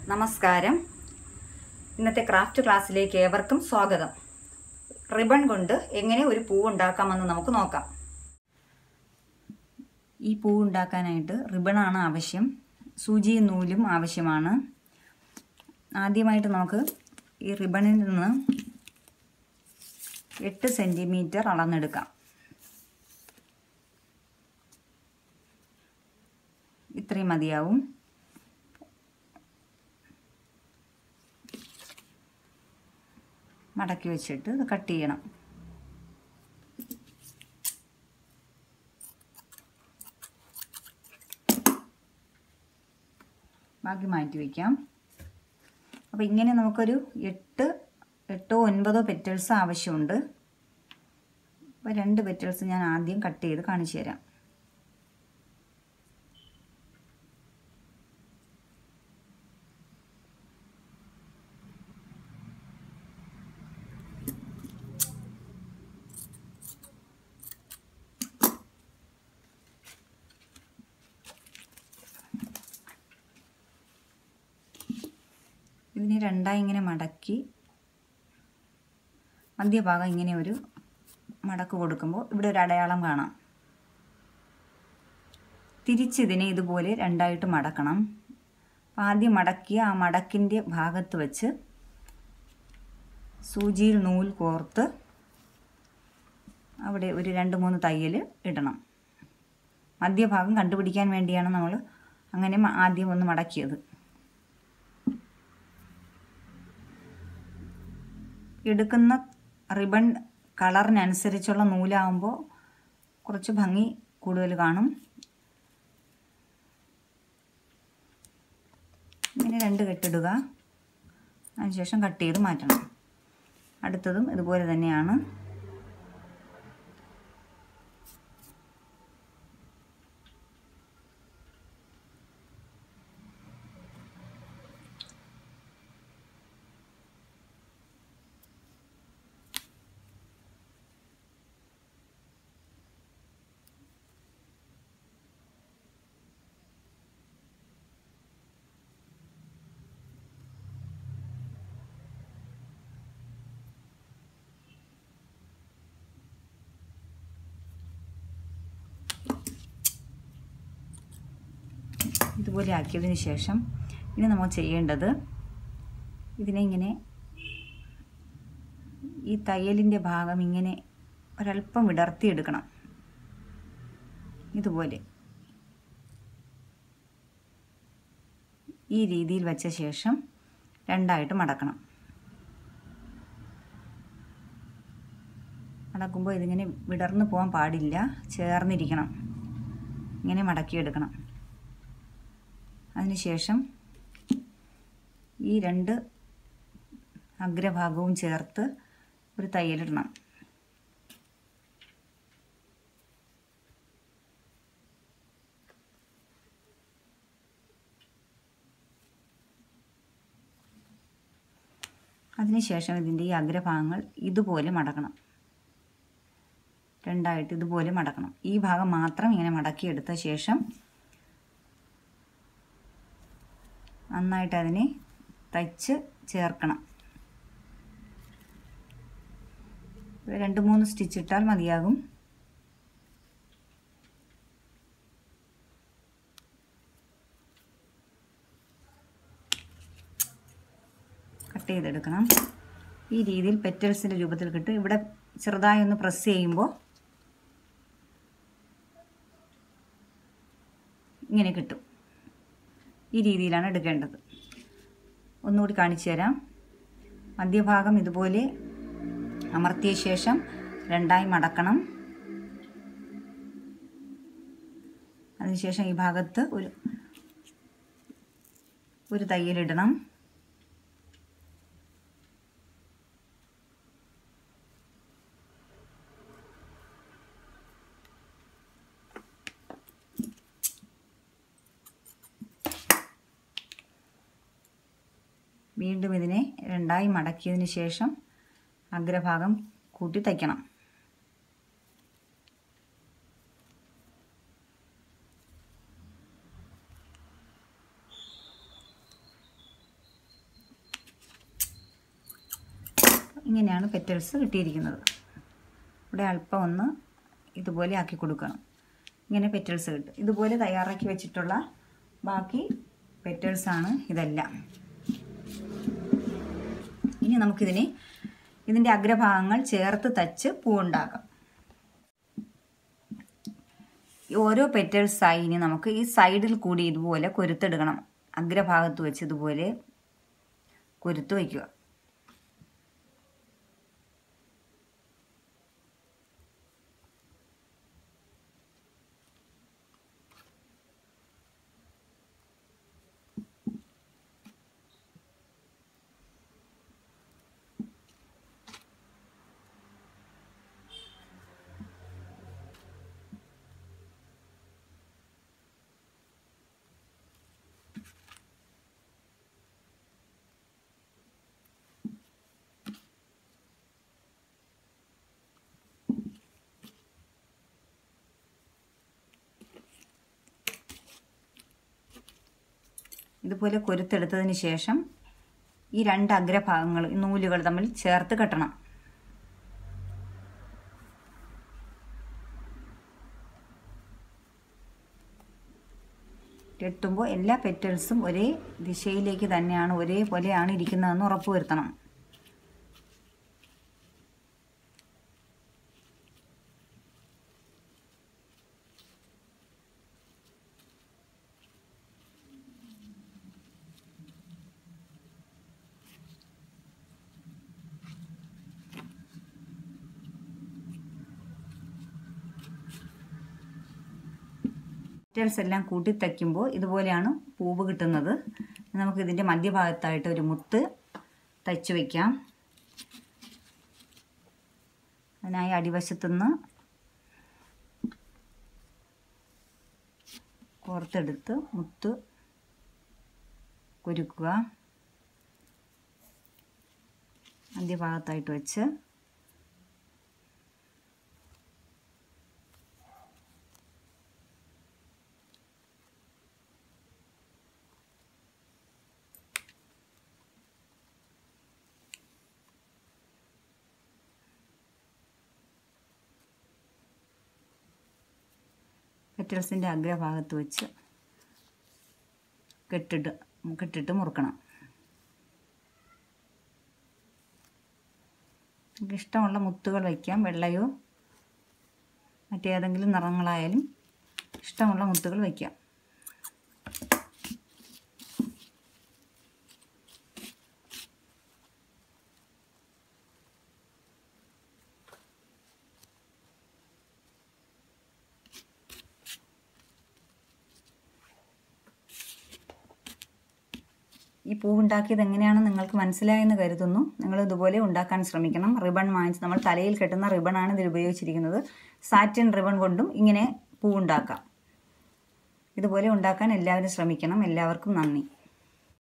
നമസ്കാരം ഇന്നത്തെ ക്രാഫ്റ്റ് ക്ലാസ്സിലേക്ക് ഏവർക്കും സ്വാഗതം റിബൺ കൊണ്ട് എങ്ങനെ ഒരു പൂ ഉണ്ടാക്കാമെന്ന് നമുക്ക് നോക്കാം ഈ പൂ ഉണ്ടാക്കാനായിട്ട് റിബണാണ് ആവശ്യം സൂചിയും നൂലും ആവശ്യമാണ് ആദ്യമായിട്ട് നമുക്ക് ഈ റിബണിൽ നിന്ന് എട്ട് സെൻറ്റിമീറ്റർ അളന്നെടുക്കാം ഇത്രയും മതിയാവും മടക്കി വെച്ചിട്ട് ഇത് കട്ട് ചെയ്യണം ബാക്കി മാറ്റി വയ്ക്കാം അപ്പോൾ ഇങ്ങനെ നമുക്കൊരു എട്ട് എട്ടോ ഒൻപതോ പെറ്റൽസ് ആവശ്യമുണ്ട് അപ്പോൾ രണ്ട് പെറ്റൽസ് ഞാൻ ആദ്യം കട്ട് ചെയ്ത് കാണിച്ചു തരാം ഇതിനെ രണ്ടായി ഇങ്ങനെ മടക്കി മധ്യഭാഗം ഇങ്ങനെ ഒരു മടക്ക് കൊടുക്കുമ്പോൾ ഇവിടെ ഒരു അടയാളം കാണാം തിരിച്ചിതിനെ ഇതുപോലെ രണ്ടായിട്ട് മടക്കണം അപ്പോൾ ആദ്യം മടക്കിയ ആ മടക്കിൻ്റെ ഭാഗത്ത് വെച്ച് സൂചിയിൽ നൂൽ കോർത്ത് അവിടെ ഒരു രണ്ട് മൂന്ന് തയ്യൽ ഇടണം മധ്യഭാഗം കണ്ടുപിടിക്കാൻ വേണ്ടിയാണ് നമ്മൾ അങ്ങനെ ആദ്യം ഒന്ന് മടക്കിയത് എടുക്കുന്ന റിബൺ കളറിനനുസരിച്ചുള്ള നൂലാകുമ്പോൾ കുറച്ച് ഭംഗി കൂടുതൽ കാണും ഇങ്ങനെ രണ്ട് കെട്ടിടുക അതിനുശേഷം കട്ട് ചെയ്ത് മാറ്റണം അടുത്തതും ഇതുപോലെ തന്നെയാണ് ഇതുപോലെ ആക്കിയതിന് ശേഷം ഇനി നമ്മൾ ചെയ്യേണ്ടത് ഇതിനെ ഇങ്ങനെ ഈ തയ്യലിൻ്റെ ഭാഗം ഇങ്ങനെ ഒരല്പം വിടർത്തിയെടുക്കണം ഇതുപോലെ ഈ രീതിയിൽ വെച്ച ശേഷം രണ്ടായിട്ട് മടക്കണം മടക്കുമ്പോൾ ഇതിങ്ങനെ വിടർന്നു പോകാൻ പാടില്ല ചേർന്നിരിക്കണം ഇങ്ങനെ മടക്കിയെടുക്കണം അതിനുശേഷം ഈ രണ്ട് അഗ്രഭാഗവും ചേർത്ത് ഒരു തയ്യലിടണം അതിനുശേഷം ഇതിൻ്റെ ഈ അഗ്രഭാഗങ്ങൾ ഇതുപോലെ മടക്കണം രണ്ടായിട്ട് ഇതുപോലെ മടക്കണം ഈ ഭാഗം മാത്രം ഇങ്ങനെ മടക്കിയെടുത്ത ശേഷം നന്നായിട്ട് അതിനെ തയ്ച്ച് ചേർക്കണം രണ്ട് മൂന്ന് സ്റ്റിച്ച് ഇട്ടാൽ മതിയാകും കട്ട് ചെയ്തെടുക്കണം ഈ രീതിയിൽ പെറ്റൽസിൻ്റെ രൂപത്തിൽ കിട്ടും ഇവിടെ ചെറുതായി ഒന്ന് പ്രസ് ചെയ്യുമ്പോൾ ഇങ്ങനെ കിട്ടും ഈ രീതിയിലാണ് എടുക്കേണ്ടത് ഒന്നുകൂടി കാണിച്ചു തരാം മധ്യഭാഗം ഇതുപോലെ അമർത്തിയ ശേഷം രണ്ടായി മടക്കണം അതിനുശേഷം ഈ ഭാഗത്ത് ഒരു ഒരു തയ്യലിടണം വീണ്ടും ഇതിനെ രണ്ടായി മടക്കിയതിന് ശേഷം അഗ്രഭാഗം കൂട്ടി തയ്ക്കണം ഇങ്ങനെയാണ് പെറ്റൽസ് കിട്ടിയിരിക്കുന്നത് ഇവിടെ അല്പം ഒന്ന് ഇതുപോലെ ആക്കി കൊടുക്കണം ഇങ്ങനെ പെറ്റൽസ് കിട്ടും ഇതുപോലെ തയ്യാറാക്കി വെച്ചിട്ടുള്ള ബാക്കി പെറ്റൽസാണ് ഇതെല്ലാം ഇനി നമുക്കിതിനെ ഇതിൻ്റെ അഗ്രഭാഗങ്ങൾ ചേർത്ത് തച്ച് പൂവുണ്ടാക്കാം ഈ ഓരോ പെറ്റൽസായി ഇനി നമുക്ക് ഈ സൈഡിൽ കൂടി ഇതുപോലെ കൊരുത്തെടുക്കണം അഗ്രഭാഗത്ത് വെച്ച് ഇതുപോലെ കൊരുത്ത് വയ്ക്കുക ഇതുപോലെ കൊരുത്തെടുത്തതിന് ശേഷം ഈ രണ്ട് അഗ്രഭാഗങ്ങൾ ഈ നൂലുകൾ തമ്മിൽ ചേർത്ത് കെട്ടണം കെട്ടുമ്പോൾ എല്ലാ പെറ്റൽസും ഒരേ ദിശയിലേക്ക് തന്നെയാണ് ഒരേപോലെയാണ് ഇരിക്കുന്നതെന്ന് ഉറപ്പ് വരുത്തണം പെറ്റൽസ് എല്ലാം കൂട്ടി തയ്ക്കുമ്പോൾ ഇതുപോലെയാണ് പൂവ് കിട്ടുന്നത് നമുക്ക് ഇതിൻ്റെ മധ്യഭാഗത്തായിട്ട് ഒരു മുത്ത് തയ്ച്ചു വയ്ക്കാം അതിനായി അടിവശത്തുനിന്ന് കോർത്തെടുത്ത് മുത്ത് കുരുക്കുക മധ്യഭാഗത്തായിട്ട് വെച്ച് പെറ്റൽസിൻ്റെ അഗ്രഭാഗത്ത് വെച്ച് കെട്ടിട്ട് കെട്ടിട്ട് മുറുക്കണം നമുക്ക് ഇഷ്ടമുള്ള മുത്തുകൾ വയ്ക്കാം വെള്ളയോ മറ്റേതെങ്കിലും നിറങ്ങളായാലും ഇഷ്ടമുള്ള മുത്തുകൾ വയ്ക്കാം ഈ പൂവുണ്ടാക്കിയത് എങ്ങനെയാണെന്ന് നിങ്ങൾക്ക് മനസ്സിലായെന്ന് കരുതുന്നു നിങ്ങൾ ഇതുപോലെ ഉണ്ടാക്കാൻ ശ്രമിക്കണം റിബൺ വാങ്ങിച്ച് നമ്മൾ തലയിൽ കെട്ടുന്ന റിബണാണ് ഇതിൽ ഉപയോഗിച്ചിരിക്കുന്നത് സാറ്റിൻ റിബൺ കൊണ്ടും ഇങ്ങനെ പൂവുണ്ടാക്കാം ഇതുപോലെ ഉണ്ടാക്കാൻ എല്ലാവരും ശ്രമിക്കണം എല്ലാവർക്കും നന്ദി